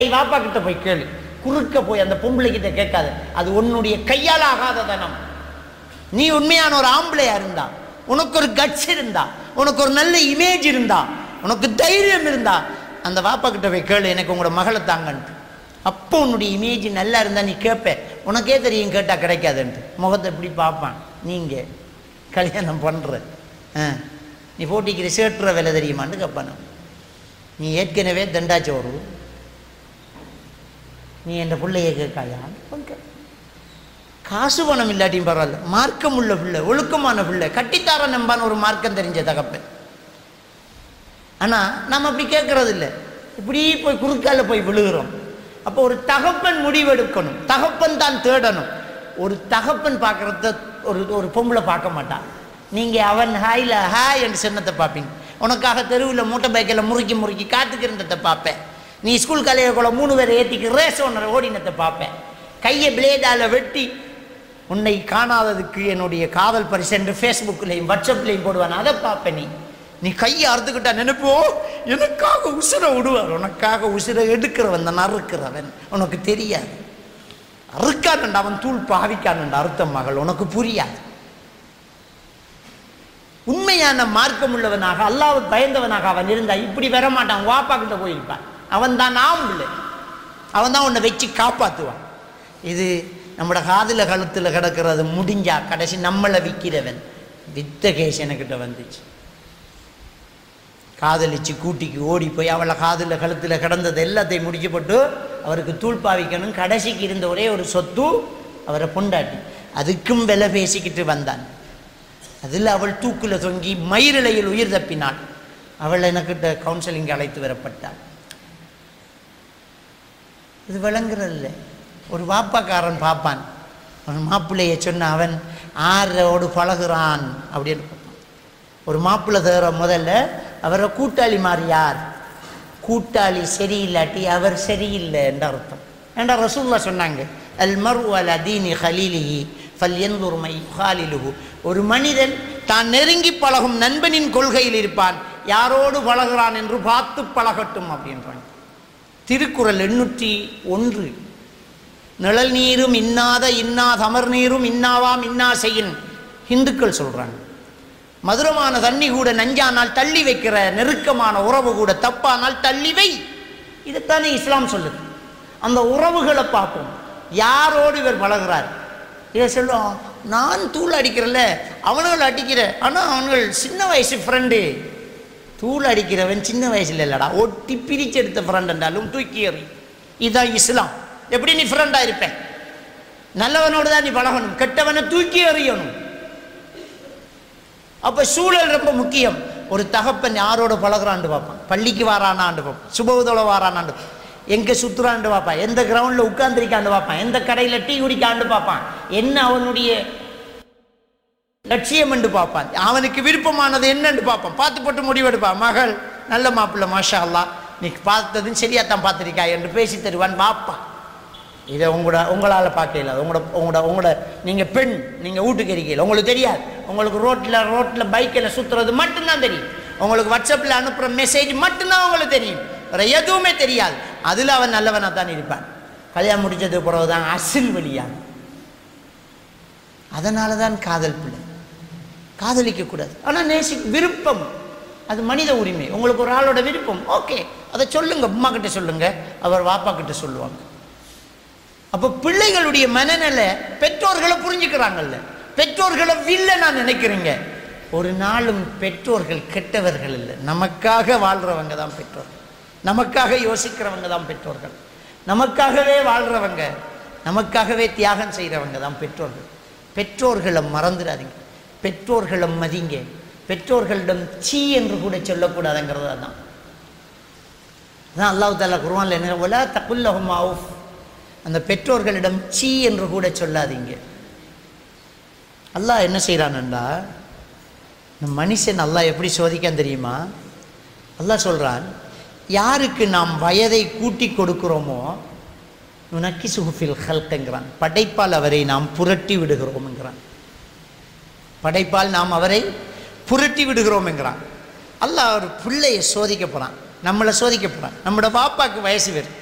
வாப்பா கிட்ட போய் கேளு குறுக்க போய் அந்த பொம்பளை கிட்ட கேட்காத அது உன்னுடைய கையால் ஆகாத தனம் நீ உண்மையான ஒரு ஆம்பளையா இருந்தா உனக்கு ஒரு கட்ஸ் இருந்தா உனக்கு ஒரு நல்ல இமேஜ் இருந்தா உனக்கு தைரியம் இருந்தா அந்த வாப்பா கிட்ட போய் கேளு எனக்கு உங்களோட மகளை தாங்கன்ட்டு அப்போ உன்னுடைய இமேஜ் நல்லா இருந்தா நீ கேட்ப உனக்கே தெரியும் கேட்டா கிடைக்காதுன்ட்டு முகத்தை எப்படி பார்ப்பான் நீங்க கல்யாணம் பண்ற ஆ, நீ போட்டிக்கிற சேட்டுற விலை தெரியுமான்னு கேட்பான் நீ ஏற்கனவே தண்டாச்சோறு நீ என் பிள்ளைய கேட்காயான்னு கேட்க காசு பணம் இல்லாட்டியும் பரவாயில்ல மார்க்கம் உள்ள பிள்ளை ஒழுக்கமான பிள்ளை கட்டித்தார நம்பான ஒரு மார்க்கம் தெரிஞ்ச தகப்பன் ஆனால் நம்ம அப்படி கேட்கறது இல்லை இப்படி போய் குறுக்கால போய் விழுகிறோம் அப்போ ஒரு தகப்பன் முடிவெடுக்கணும் தகப்பன் தான் தேடணும் ஒரு தகப்பன் பார்க்கறத ஒரு ஒரு பொம்பளை பார்க்க மாட்டான் நீங்கள் அவன் ஹாயில் ஹாய் என்று சின்னத்தை பார்ப்பீங்க உனக்காக தெருவில் மூட்டை பைக்கில் முறுக்கி முறுக்கி காத்துக்கிறத பார்ப்பேன் நீ ஸ்கூல் கலையக்குள்ள மூணு பேரை ஏற்றிக்கு ரேஸ் ஒன்று ஓடினத்தை பார்ப்பேன் கையை பிளேடால வெட்டி உன்னை காணாததுக்கு என்னுடைய காதல் பரிசு என்று ஃபேஸ்புக்லையும் வாட்ஸ்அப்லையும் போடுவான் அதை பார்ப்பேன் நீ நீ கையை அறுத்துக்கிட்டா நினைப்போ எனக்காக உசுரை விடுவார் உனக்காக உசுரை எடுக்கிறவன் தான் அறுக்கிறவன் உனக்கு தெரியாது அறுக்கானண்டா அவன் தூள் பாவிக்கானண்டா அறுத்த மகள் உனக்கு புரியாது உண்மையான மார்க்கம் உள்ளவனாக அல்லாவுக்கு பயந்தவனாக அவன் இருந்தா இப்படி வர மாட்டான் வாப்பா கிட்ட போயிருப்பான் அவன் தான் ஆம்பளை அவன் தான் உன்னை வச்சு காப்பாற்றுவான் இது நம்மளோட காதில் கழுத்தில் கிடக்கிறது முடிஞ்சா கடைசி நம்மளை விற்கிறவன் வித்த கேஸ் எனக்கிட்ட வந்துச்சு காதலிச்சு கூட்டிக்கு ஓடி போய் அவளை காதில் கழுத்தில் கிடந்தது எல்லாத்தையும் முடிச்சு போட்டு அவருக்கு தூள் பாவிக்கணும் கடைசிக்கு இருந்த ஒரே ஒரு சொத்து அவரை பொண்டாட்டி அதுக்கும் விலை பேசிக்கிட்டு வந்தான் அதில் அவள் தூக்குல தொங்கி மயிரிழையில் உயிர் தப்பினாள் அவள் எனக்கிட்ட கவுன்சிலிங் அழைத்து வரப்பட்டாள் இது விளங்குறதில்ல ஒரு வாப்பாக்காரன் பார்ப்பான் அவன் மாப்பிள்ளைய சொன்ன அவன் ஆரோடு பழகுறான் அப்படின்னு பார்ப்பான் ஒரு மாப்பிள்ளை தேற முதல்ல அவரை கூட்டாளி மாதிரி யார் கூட்டாளி சரியில்லாட்டி அவர் சரியில்லை என்ற அர்த்தம் ஏண்டா ரசூல்லா சொன்னாங்க அல் மரு அல் அதீனி ஹலீலிஹி ஃபல் எந்தூர்மை ஹாலிலுஹு ஒரு மனிதன் தான் நெருங்கி பழகும் நண்பனின் கொள்கையில் இருப்பான் யாரோடு பழகுறான் என்று பார்த்து பழகட்டும் அப்படின்றாங்க திருக்குறள் எண்ணூற்றி ஒன்று நிழல் நீரும் இன்னாத இன்னா தமர் நீரும் இன்னாவாம் இன்னா செய்யின் இந்துக்கள் சொல்றாங்க மதுரமான தண்ணி கூட நஞ்சானால் தள்ளி வைக்கிற நெருக்கமான உறவு கூட தப்பானால் தள்ளி வை இதைத்தானே இஸ்லாம் சொல்லுது அந்த உறவுகளை பார்ப்போம் யாரோடு இவர் பழகுறார் இதை சொல்லுவோம் நான் தூள் அடிக்கிறல்ல அவனுகள் அடிக்கிற ஆனால் அவனுகள் சின்ன வயசு ஃப்ரெண்டு தூள் அடிக்கிறவன் சின்ன வயசுல இல்லடா ஒட்டி பிரிச்சு எடுத்த ஃப்ரெண்ட் என்றாலும் தூக்கி எறி இதுதான் இஸ்லாம் எப்படி நீ ஃப்ரெண்டாக இருப்பேன் நல்லவனோடு தான் நீ பழகணும் கெட்டவனை தூக்கி எறியணும் அப்ப சூழல் ரொம்ப முக்கியம் ஒரு தகப்பன் யாரோட பழகுறான்னு பார்ப்பான் பள்ளிக்கு வாரானான்னு பார்ப்பான் சுபவுதோட வாரானான்னு பார்ப்பான். எங்க சுத்துறான்னு பார்ப்பான் எந்த கிரவுண்ட்ல உட்கார்ந்திருக்கான்னு பார்ப்பான் எந்த கடையில டீ குடிக்கான்னு பார்ப்பான் என்ன அவனுடைய லட்சியம் என்று பார்ப்பான் அவனுக்கு விருப்பமானது என்னன்னு பார்ப்பான் பார்த்து போட்டு முடிவெடுப்பான் மகள் நல்ல மாப்பிள்ளை மாஷா அல்லா நீ பார்த்ததும் சரியா தான் பார்த்துருக்கா என்று பேசி தருவான் பார்ப்பான் இதை உங்களோட உங்களால் பார்க்க இல்லாது உங்களோட உங்களோட உங்களோட நீங்கள் பெண் நீங்கள் வீட்டுக்கு இருக்கீங்க உங்களுக்கு தெரியாது உங்களுக்கு ரோட்டில் ரோட்டில் பைக்கில் சுற்றுறது மட்டும்தான் தெரியும் உங்களுக்கு வாட்ஸ்அப்பில் அனுப்புகிற மெசேஜ் மட்டும்தான் உங்களுக்கு தெரியும் வேறு எதுவுமே தெரியாது அதில் அவன் நல்லவனாக தான் இருப்பான் கல்யாணம் முடிச்சதுக்கு பிறகு தான் அசில் வழியாக அதனால தான் காதல் பிள்ளை காதலிக்கக்கூடாது ஆனால் நேசி விருப்பம் அது மனித உரிமை உங்களுக்கு ஒரு ஆளோட விருப்பம் ஓகே அதை சொல்லுங்க அம்மா கிட்ட சொல்லுங்க அவர் வாப்பா கிட்ட சொல்லுவாங்க அப்போ பிள்ளைகளுடைய மனநிலை பெற்றோர்களை புரிஞ்சுக்கிறாங்கல்ல பெற்றோர்களை வில்லனா நினைக்கிறீங்க ஒரு நாளும் பெற்றோர்கள் கெட்டவர்கள் இல்லை நமக்காக வாழ்றவங்க தான் பெற்றோர்கள் நமக்காக யோசிக்கிறவங்க தான் பெற்றோர்கள் நமக்காகவே வாழ்றவங்க நமக்காகவே தியாகம் செய்கிறவங்க தான் பெற்றோர்கள் பெற்றோர்களை மறந்துடாதீங்க பெற்றோர்களை மதிங்க பெற்றோர்களிடம் சீ என்று கூட சொல்லக்கூடாதுங்கிறது தான் அதான் அல்லாஹ் தாலா குருவான்ல என்ன ஒலா தகுல்லஹும் அவுஃப் அந்த பெற்றோர்களிடம் சீ என்று கூட சொல்லாதீங்க அல்லாஹ் என்ன செய்கிறான்டா இந்த மனுஷன் அல்லாஹ் எப்படி சோதிக்கான் தெரியுமா அல்லாஹ் சொல்றான் யாருக்கு நாம் வயதை கூட்டி கொடுக்கிறோமோ நக்கி சுகுஃபில் ஹல்கங்கிறான் படைப்பால் அவரை நாம் புரட்டி விடுகிறோம்ங்கிறான் படைப்பால் நாம் அவரை புரட்டி விடுகிறோம் என்கிறான் அல்லாஹ் ஒரு பிள்ளையை சோதிக்க போகிறான் நம்மளை சோதிக்க போகிறான் நம்மளோட பாப்பாக்கு வயசு வரும்